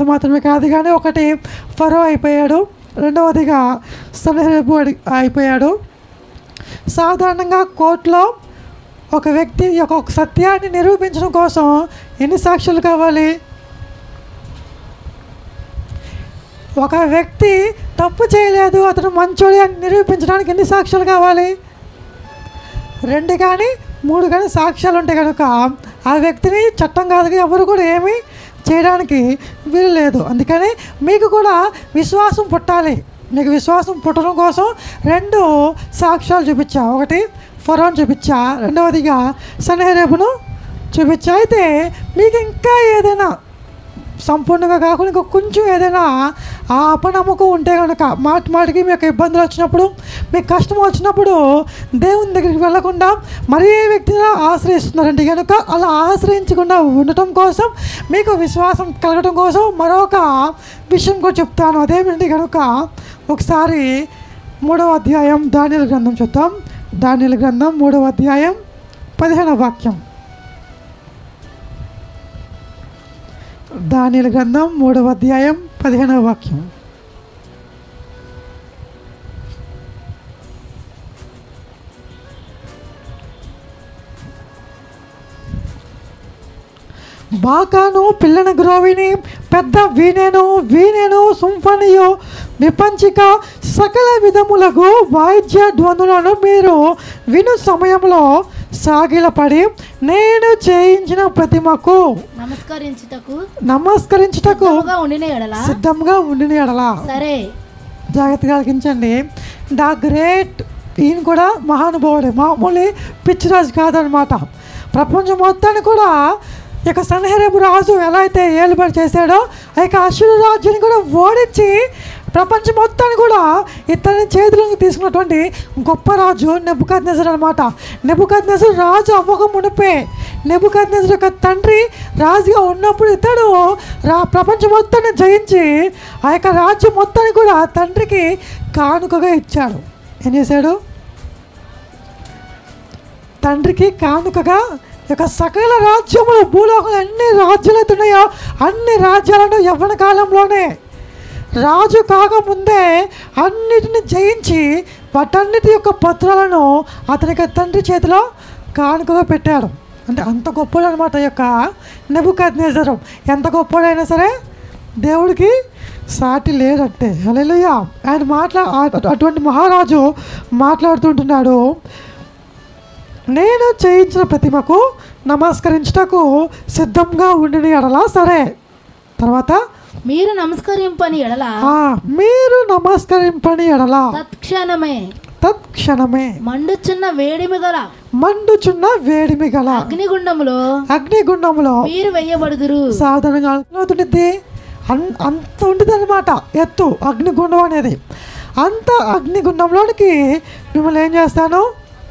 అంత మాత్రమే కాదు కానీ ఒకటి ఫరో అయిపోయాడు రెండవదిగా సనహరేబు అడి అయిపోయాడు సాధారణంగా కోర్టులో ఒక వ్యక్తి యొక్క ఒక సత్యాన్ని నిరూపించడం కోసం ఎన్ని సాక్ష్యాలు కావాలి ఒక వ్యక్తి తప్పు చేయలేదు అతను మంచోడే అని నిరూపించడానికి ఎన్ని సాక్ష్యాలు కావాలి రెండు కానీ మూడు కానీ సాక్ష్యాలు ఉంటాయి కనుక ఆ వ్యక్తిని చట్టం కాదు ఎవరు కూడా ఏమీ చేయడానికి వీలు లేదు అందుకని మీకు కూడా విశ్వాసం పుట్టాలి మీకు విశ్వాసం పుట్టడం కోసం రెండు సాక్ష్యాలు చూపించా ఒకటి ఫరోన్ చూపించా రెండవదిగా సన్హరేబును చూపించా అయితే మీకు ఇంకా ఏదైనా సంపూర్ణంగా కాకుండా ఇంకా కొంచెం ఏదైనా ఆ అపనమ్మకం ఉంటే కనుక మాటి మాటికి మీకు ఇబ్బందులు వచ్చినప్పుడు మీకు కష్టం వచ్చినప్పుడు దేవుని దగ్గరికి వెళ్ళకుండా మరే వ్యక్తిని ఆశ్రయిస్తున్నారండి కనుక అలా ఆశ్రయించకుండా ఉండటం కోసం మీకు విశ్వాసం కలగడం కోసం మరొక విషయం కూడా చెప్తాను అదేమిటి కనుక ఒకసారి మూడవ అధ్యాయం దానిల గ్రంథం చూద్దాం దానిల గ్రంథం మూడవ అధ్యాయం పదిహేనవ వాక్యం దానిల గ్రంథం మూడవ అధ్యాయం పదిహేనవ వాక్యం బాకాను పిల్లన గ్రోవిని పెద్ద వీణెను వీణెను సుంఫనియు విపంచిక సకల విధములకు వాయిద్య ధ్వనులను మీరు విను సమయంలో సాగిలపడి నేను చేయించిన ప్రతిమకు నమస్కరించుటకు నమస్కరించుటకు సిద్ధముగా ఉండిన ఎడల సిద్ధంగా ఉండిన ఎడలా సరే జాగ్రత్తగా ఆలకించండి ద గ్రేట్ ఈయన కూడా మహానుభావుడే మామూలు పిచ్చిరాజు కాదనమాట ప్రపంచం మొత్తాన్ని కూడా ఇక సన్హరేబు రాజు ఎలా అయితే ఏలుబడి చేశాడో ఆ యొక్క అశ్వరు రాజ్యాన్ని కూడా ఓడించి ప్రపంచం మొత్తాన్ని కూడా ఇతని చేతులకు తీసుకున్నటువంటి గొప్ప రాజు నెబుకద్ నెజర్ అనమాట నెబుకద్ నెజర్ రాజు అవ్వక మునిపే నెబుకద్ నెజర్ యొక్క తండ్రి రాజుగా ఉన్నప్పుడు ఇతడు రా ప్రపంచం మొత్తాన్ని జయించి ఆ యొక్క రాజ్యం మొత్తాన్ని కూడా తండ్రికి కానుకగా ఇచ్చాడు ఏం చేశాడు తండ్రికి కానుకగా ఈ యొక్క సకల రాజ్యములు భూలోకంలో ఎన్ని రాజ్యాలు అయితే ఉన్నాయో అన్ని రాజ్యాలను యవ్వన కాలంలోనే రాజు కాకముందే అన్నిటిని జయించి వాటన్నిటి యొక్క పత్రాలను అతని యొక్క తండ్రి చేతిలో కానుకగా పెట్టాడు అంటే అంత గొప్పడు అనమాట యొక్క నెబుకద్నేజరం ఎంత గొప్పడైనా సరే దేవుడికి సాటి లేడంటే హల్లెలూయా ఆయన మాట్లా అటు- అటువంటి మహారాజు మాట్లాడుతుంటున్నాడు నేను చేయించిన ప్రతిమకు నమస్కరించుటకు సిద్ధంగా ఉండిన ఎడలా సరే తర్వాత మీరు నమస్కరింపని ఎడల ఆ, మీరు నమస్కరింపని ఎడలా తత్క్షణమే తత్క్షణమే మండుచున్న వేడిమి గల మండుచున్న వేడిమి గల అగ్నిగుండములో అగ్నిగుండంలో మీరు వెయ్యబడుదురు సాధారణంగా అవుతుంటుంది అన్ అంత ఉంటుంది అనమాట ఎత్తు అగ్నిగుండం అనేది అంత అగ్నిగుండంలోనికి మిమ్మల్ని ఏం చేస్తాను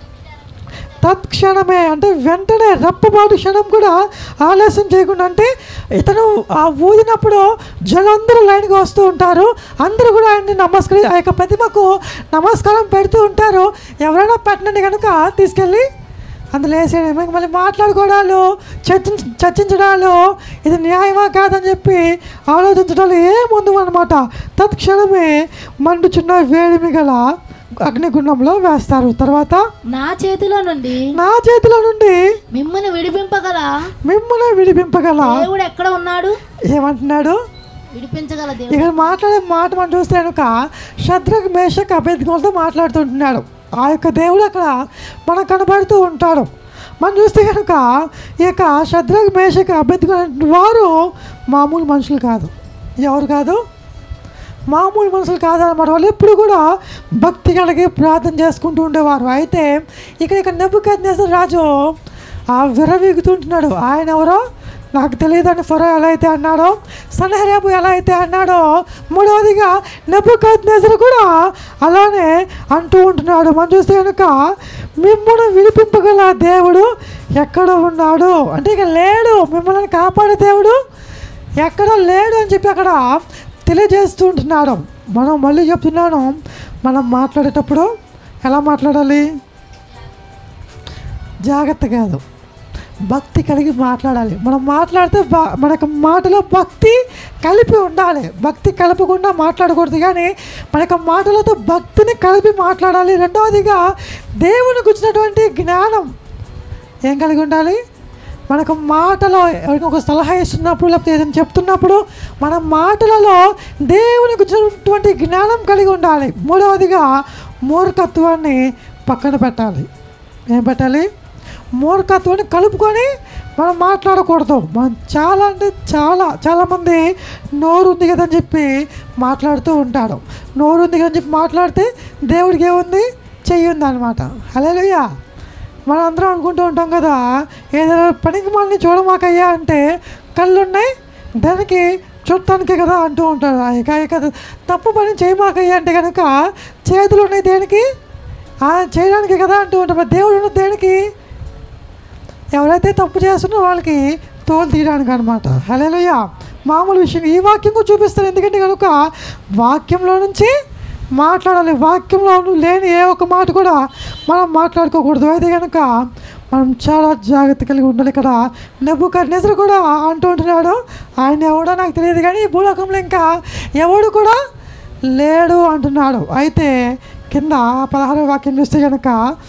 తత్క్షణమే అంటే వెంటనే రెప్పపాటు క్షణం కూడా ఆలస్యం చేయకుండా అంటే ఇతను ఆ ఊదినప్పుడు జనందరూ లైన్గా వస్తూ ఉంటారు అందరూ కూడా ఆయన్ని నమస్కరి ఆ యొక్క ప్రతిమకు నమస్కారం పెడుతూ ఉంటారు ఎవరైనా పెట్టండి కనుక తీసుకెళ్ళి అందులో వేసేయడం ఇంక మళ్ళీ మాట్లాడుకోవడాలు చర్చించ చర్చించడాలు ఇది న్యాయమా కాదని చెప్పి ఆలోచించడాలు ఏముందు అనమాట తత్క్షణమే మండుచున్న వేడిమి గల అగ్నిగుండంలో వేస్తారు తర్వాత నా చేతిలో నుండి నా చేతిలో నుండి మిమ్మల్ని విడిపింపగల మిమ్మల్ని విడిపింపగల దేవుడు ఎక్కడ ఉన్నాడు ఏమంటున్నాడు విడిపించగల దేవుడు ఇక్కడ మాట్లాడే మాట మనం చూస్తే కనుక శత్రుఘ్ మేషక్ అభ్యర్థులతో మాట్లాడుతుంటున్నాడు ఆ యొక్క దేవుడు అక్కడ మనకు కనబడుతూ ఉంటాడు మనం చూస్తే కనుక ఈ యొక్క శత్రుఘ్ మేషక్ అభ్యర్థి వారు మామూలు మనుషులు కాదు ఎవరు కాదు మామూలు మనుషులు కాదన్నమాట వాళ్ళు ఎప్పుడు కూడా భక్తి కలిగి ప్రార్థన చేసుకుంటూ ఉండేవారు అయితే ఇక్కడ ఇక్కడ నెబ్బుకద్నేసర్ రాజు ఆ విరవీగుతుంటున్నాడు ఆయన ఎవరో నాకు తెలియదని ఫరో ఎలా అయితే అన్నాడో సనహరేబు ఎలా అయితే అన్నాడో మూడవదిగా నెబ్బుకద్నేసర్ కూడా అలానే అంటూ ఉంటున్నాడు మనం చూస్తే కనుక మిమ్మల్ని విడిపింపగల దేవుడు ఎక్కడ ఉన్నాడు అంటే ఇక లేడు మిమ్మల్ని కాపాడే దేవుడు ఎక్కడ లేడు అని చెప్పి అక్కడ తెలియజేస్తూ ఉంటున్నాడు మనం మళ్ళీ చెప్తున్నాను మనం మాట్లాడేటప్పుడు ఎలా మాట్లాడాలి జాగ్రత్త కాదు భక్తి కలిగి మాట్లాడాలి మనం మాట్లాడితే బా మనకు మాటలో భక్తి కలిపి ఉండాలి భక్తి కలపకుండా మాట్లాడకూడదు కానీ మనకు మాటలతో భక్తిని కలిపి మాట్లాడాలి రెండవదిగా దేవునికి వచ్చినటువంటి జ్ఞానం ఏం కలిగి ఉండాలి మనకు మాటలో ఎవరికి ఒక సలహా ఇస్తున్నప్పుడు లేకపోతే ఏదైనా చెప్తున్నప్పుడు మన మాటలలో దేవునికి వచ్చినటువంటి జ్ఞానం కలిగి ఉండాలి మూడవదిగా మూర్ఖత్వాన్ని పక్కన పెట్టాలి ఏం పెట్టాలి మూర్ఖత్వాన్ని కలుపుకొని మనం మాట్లాడకూడదు మనం చాలా అంటే చాలా చాలామంది నోరు ఉంది కదా అని చెప్పి మాట్లాడుతూ ఉంటాడు నోరు ఉంది కదా అని చెప్పి మాట్లాడితే దేవుడికి ఏముంది చెయ్యి ఉంది అనమాట హలోయా మనం అందరం అనుకుంటూ ఉంటాం కదా ఏదైనా పనికి మనల్ని చూడమాకయ్యా అంటే కళ్ళు ఉన్నాయి దానికి చూడటానికే కదా అంటూ ఉంటారు ఇక ఇక తప్పు పని చేయమాకయ్యా అంటే కనుక చేతులు ఉన్నాయి దేనికి ఆ, చేయడానికి కదా అంటూ ఉంటాం మరి దేవుడు ఉన్నది దేనికి ఎవరైతే తప్పు చేస్తున్నారో వాళ్ళకి తోలు తీయడానికి అనమాట హలోయ మామూలు విషయం ఈ వాక్యం కూడా చూపిస్తారు ఎందుకంటే కనుక వాక్యంలో నుంచి మాట్లాడాలి వాక్యంలో లేని ఏ ఒక్క మాట కూడా మనం మాట్లాడుకోకూడదు అయితే కనుక మనం చాలా జాగ్రత్త కలిగి ఉండాలి ఇక్కడ నెబ్బు కర్ణేశ్వరు కూడా అంటూ ఉంటున్నాడు ఆయన ఎవడో నాకు తెలియదు కానీ ఈ భూలోకంలో ఇంకా ఎవడు కూడా లేడు అంటున్నాడు అయితే కింద పదహారవ వాక్యం చూస్తే కనుక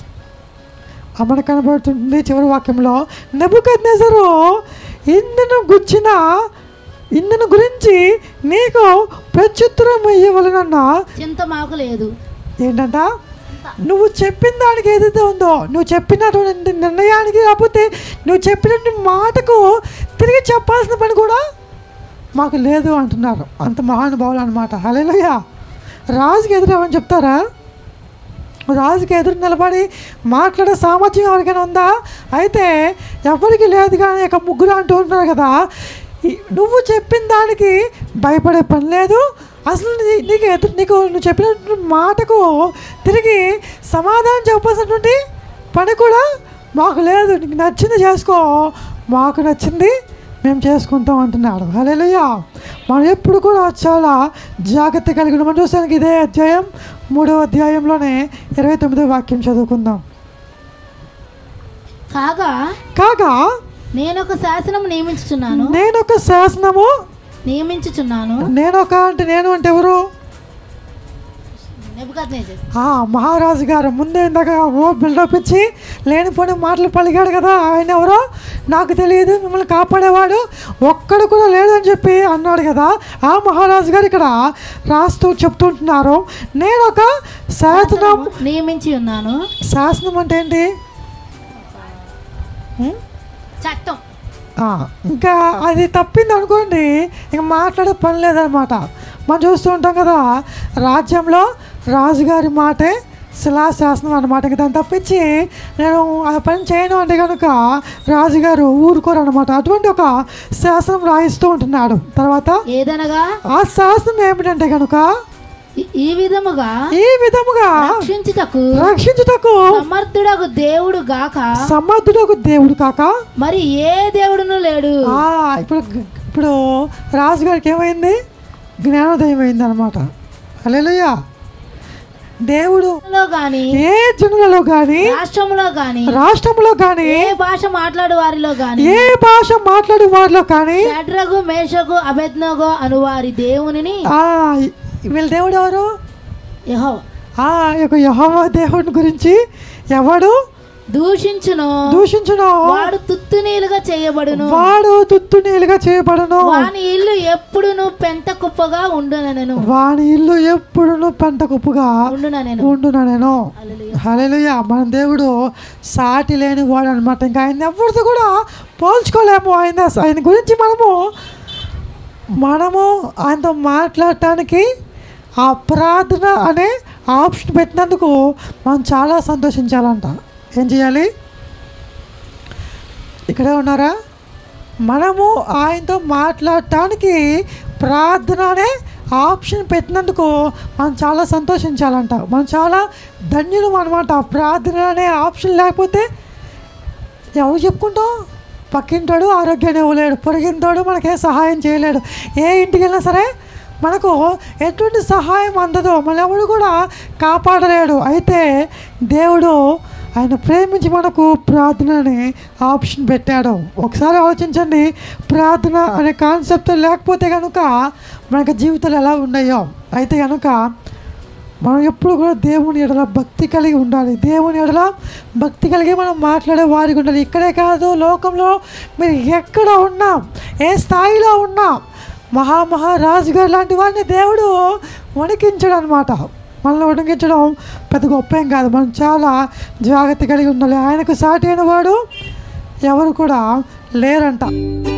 అమన కనబడుతుంది చివరి వాక్యంలో నెబుకద్నెజరు ఇందును గుచ్చిన ఇందును గురించి నీకు ప్రత్యుత్తరం ఇవ్వవలనన్నా చింత మాకు లేదు ఏంటంట నువ్వు చెప్పిన దానికి ఏదైతే ఉందో నువ్వు చెప్పినటువంటి నిర్ణయానికి లేకపోతే నువ్వు చెప్పినటువంటి మాటకు తిరిగి చెప్పాల్సిన పని కూడా మాకు లేదు అంటున్నారు అంత మహానుభావులు అనమాట హలేలుయ్య రాజుకి ఎదురేమని చెప్తారా రాజుకి ఎదురు నిలబడి మాట్లాడే సామర్థ్యం ఎవరికైనా ఉందా అయితే ఎవరికి లేదు కానీ ఇక ముగ్గురు అంటూ ఉంటున్నారు కదా ఈ- నువ్వు చెప్పిన దానికి భయపడే పని లేదు అసలు నీ- నీకు ఎదురు నీకు నువ్వు చెప్పినటువంటి మాటకు తిరిగి సమాధానం చెప్పాల్సినటువంటి పని కూడా మాకు లేదు నీకు నచ్చింది చేసుకో మాకు నచ్చింది మేము చేసుకుంటాం అంటున్నాడు హలేలుయ్య మనం ఎప్పుడు కూడా చాలా జాగ్రత్త కలిగి ఉన్నాం. మనం చూసానికి ఇదే అధ్యాయం మూడవ అధ్యాయంలోనే ఇరవై తొమ్మిదో వాక్యం చదువుకుందాం కాగా కాగా నేను ఒక శాసనం నియమించుచున్నాను నేను ఒక శాసనము నియమించుచున్నాను నేను ఒక అంటే నేను అంటే ఎవరు నెబుకద్నెజర్ ఆ మహారాజు గారు ముందే ఇందాక ఓ బిల్డప్ ఇచ్చి లేనిపోని మాటలు పలికాడు కదా ఆయన ఎవరో నాకు తెలియదు మిమ్మల్ని కాపాడేవాడు ఒక్కడు కూడా లేదని చెప్పి అన్నాడు కదా ఆ మహారాజు గారు ఇక్కడ రాస్తూ చెప్తుంటున్నారు నేను ఒక శాసనం నియమించి ఉన్నాను శాసనం అంటే ఏంటి ఉం? చట్టం ఆ, ఇంకా అది తప్పింది అనుకోండి ఇంక మాట్లాడే పని లేదనమాట మనం చూస్తూ ఉంటాం కదా రాజ్యంలో రాజుగారి మాటే శిలాశాసనం అనమాట ఇంక దాన్ని తప్పించి నేను ఆ పని చేయను అంటే కనుక రాజుగారు ఊరుకోరు అనమాట అటువంటి ఒక శాసనం రాయిస్తూ ఉంటున్నాడు తర్వాత ఏదనగా ఆ శాసనం ఏమిటంటే కనుక ఈ- ఈ విధముగా ఈ విధముగా రక్షించుటకు రక్షించుటకు సమర్థుడకు దేవుడు గాక సమర్థుడకు దేవుడు కాక మరి ఏ దేవుడును లేడు ఆ, ఇప్పుడు ఇప్పుడు రాజుగారికి ఏమైంది జ్ఞానోదయం అయింది అనమాట అలెలుయ్యా దేవుడు లో గాని ఏ జనులలో కానీ రాష్ట్రములో గాని రాష్ట్రంలో కానీ ఏ భాష మాట్లాడు వారిలో గాని ఏ భాష మాట్లాడే వారిలో కానీ షడ్రగు మేషకు అభెజ్ఞగో అను వారి దేవునిని ఆ, వీళ్ళ దేవుడు ఎవరు యెహోవా ఆ యొక్క యహోవా దేవుని గురించి ఎవడు దూషించును దూషించును వాడు తుత్తునీలుగా చేయబడును వాడు తుత్తునీలుగా చేయబడను వాని ఇల్లు ఎప్పుడును పెంట కుప్పగా ఉండునను వాని ఇల్లు ఎప్పుడును పెంట కుప్పుగా ఉండునను ఉండునా నేను హల్లెలూయా మన దేవుడు సాటి లేని వాడు అనమాట ఇంకా ఆయన ఎవరితో కూడా పోల్చుకోలేము ఆయన ఆయన గురించి మనము మనము ఆయనతో మాట్లాడటానికి ఆ ప్రార్థన అనే ఆప్షన్ పెట్టినందుకు మనం చాలా సంతోషించాలంట ఏం చేయాలి ఇక్కడే ఉన్నారా మనము ఆయనతో మాట్లాడటానికి ప్రార్థన అనే ఆప్షన్ పెట్టినందుకు మనం చాలా సంతోషించాలంట మనం చాలా ధన్యులు అనమాట ప్రార్థన అనే ఆప్షన్ లేకపోతే ఎవరు చెప్పుకుంటాం పక్కింటోడు ఆరోగ్యాన్ని ఇవ్వలేడు పొరిగింతోడు మనకే సహాయం చేయలేడు ఏ ఇంటికి వెళ్ళినా సరే మనకు ఎటువంటి సహాయం అందదో మన ఎవడు కూడా కాపాడలేడు అయితే దేవుడు ఆయన ప్రేమించి మనకు ప్రార్థన అనే ఆప్షన్ పెట్టాడు ఒకసారి ఆలోచించండి ప్రార్థన అనే కాన్సెప్ట్ లేకపోతే కనుక మనకు జీవితాలు ఎలా ఉన్నాయో అయితే కనుక మనం ఎప్పుడు కూడా దేవుని ఎడల భక్తి కలిగి ఉండాలి దేవుని ఎడల భక్తి కలిగి మనం మాట్లాడే వారికి ఉండాలి ఇక్కడే కాదు లోకంలో మీరు ఎక్కడ ఉన్నా ఏ స్థాయిలో ఉన్నా మహామహారాజు గారు లాంటి వాడిని దేవుడు వణికించడు అనమాట మనల్ని వణికించడం పెద్ద గొప్ప ఏం కాదు మనం చాలా జాగ్రత్త కలిగి ఉండాలి ఆయనకు సాటి అయిన వాడు ఎవరు కూడా లేరంట